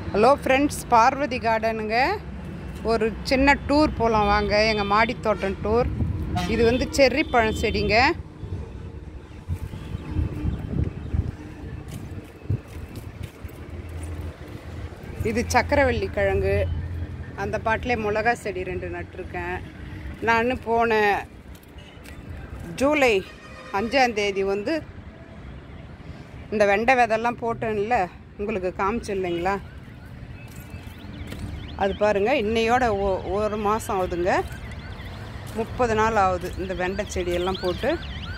hello friends Parvati கார்டனுங்க ஒரு சின்ன tour போகலாம் வாங்க எங்கள் மாடி தோட்டம் டூர் இது வந்து செர்ரி பழம் செடிங்க இது சக்கரவள்ளி கிழங்கு அந்த பாட்டிலே மிளகா செடி ரெண்டு நட்டிருக்கேன் நான் போன ஜூலை அஞ்சாந்தேதி வந்து இந்த வெண்டை விதெல்லாம் போட்டேன்ல உங்களுக்கு காமிச்சு இல்லைங்களா அது பாருங்கள் இன்னையோட ஒ ஒரு மாதம் ஆகுதுங்க முப்பது நாள் ஆகுது இந்த வெண்டை செடியெல்லாம் போட்டு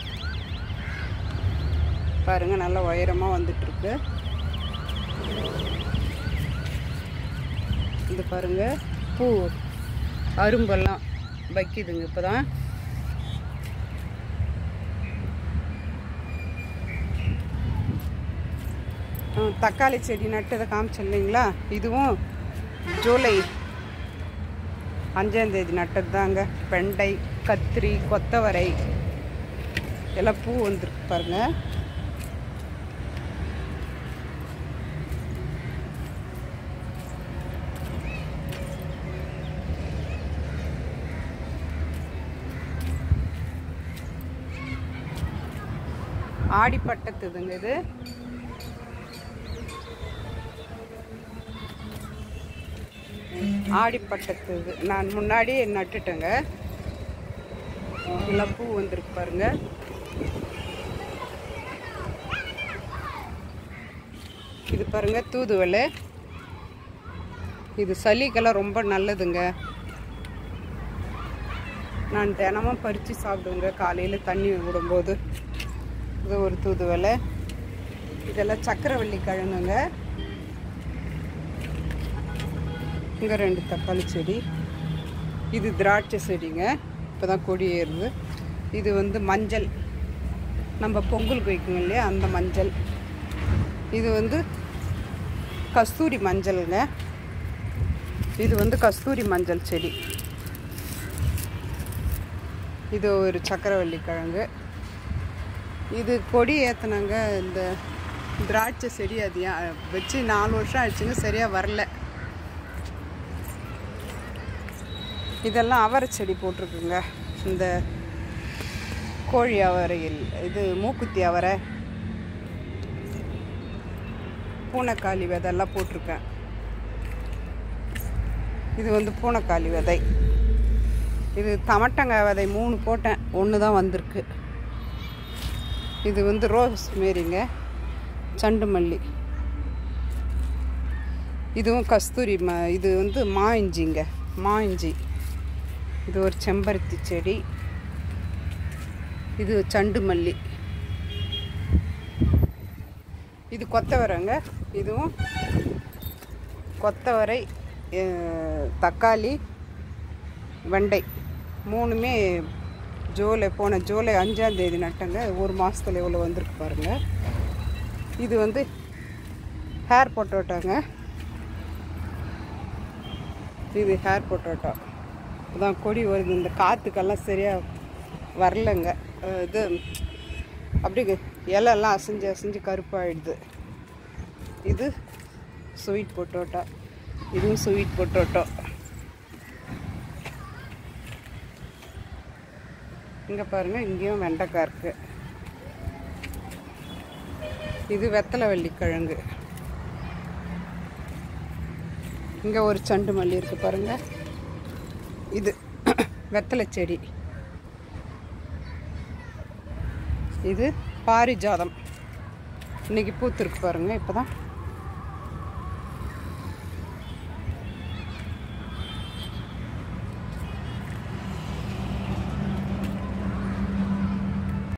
பாருங்கள் நல்லா உயரமாக வந்துட்டுருக்கு இது பாருங்க பூ அரும்பெல்லாம் வைக்குதுங்க இப்போ தான் தக்காளி செடி நட்டதை காமிச்சு இல்லைங்களா இதுவும் ஜூலை அஞ்சாந்தேதி நட்டது தாங்க வெண்டை கத்திரி கொத்தவரை எல்லாம் பூ வந்துருக்கு பாருங்க ஆடிப்பட்டத்துதுங்க இது ஆடிப்பட்டத்து இது நான் முன்னாடி நட்டுட்டேங்க எல்லாம் பூ வந்திருக்கு பாருங்க இது பாருங்க தூதுவளை இது சளிக்கெல்லாம் ரொம்ப நல்லதுங்க நான் தினமும் பறித்து சாப்பிடுவேங்க காலையில் தண்ணி விடும்போது இது ஒரு தூதுவளை இதெல்லாம் சக்கரவள்ளி கிழங்குங்க இங்கே ரெண்டு தக்காளி செடி இது திராட்சை செடிங்க இப்போ தான் கொடி ஏறுது இது வந்து மஞ்சள் நம்ம பொங்கலுக்கு வைக்குங்க இல்லையா அந்த மஞ்சள் இது வந்து கஸ்தூரி மஞ்சளுங்க இது வந்து கஸ்தூரி மஞ்சள் செடி இது ஒரு சக்கரவள்ளி கிழங்கு இது கொடி ஏற்றுனாங்க இந்த திராட்சை செடி அது ஏன் வச்சு நாலு வருஷம் ஆயிடுச்சுங்க சரியாக வரல இதெல்லாம் அவரை செடி போட்டிருக்குங்க இந்த கோழி அவரையில் இது மூக்குத்தி அவரை பூனைக்காளி விதையெல்லாம் போட்டிருக்கேன் இது வந்து பூனைக்காளி விதை இது தமட்டங்காய் விதை மூணு போட்டேன் ஒன்று தான் வந்திருக்கு இது வந்து ரோஸ் மேரிங்க சண்டு மல்லி இதுவும் கஸ்தூரி ம இது வந்து மா இஞ்சிங்க மா இஞ்சி இது ஒரு செம்பருத்தி செடி இது சண்டு மல்லி இது கொத்தவரைங்க இதுவும் கொத்தவரை அஹ், தக்காளி வெண்டை மூணுமே ஜூலை போன ஜூலை அஞ்சாந்தேதி நட்டங்க ஒரு மாதத்துல எவ்வளோ வந்திருக்கு பாருங்கள் இது வந்து ஹேர் பொட்டோட்டோங்க இது ஹேர் பொட்டோட்டோ இதான் கொடி வருது இந்த காற்றுக்கெல்லாம் சரியாக வரலங்க அஹ் இது அப்படி இலையெல்லாம் அசைஞ்சு அசைஞ்சு கருப்பாயிடுது இது ஸ்வீட் பொட்டோட்டோ இதுவும் ஸ்வீட் பொட்டோட்டோ இங்கே பாருங்கள் இங்கேயும் வெண்டைக்காய் இருக்குது இது வெத்தலை கிழங்கு இங்கே ஒரு சண்டு மல்லி இருக்குது பாருங்கள் இது வெத்தலை செடி இது பாரிஜாதம் இன்னைக்கு பூத்துருக்கு பாருங்கள் இப்போ தான்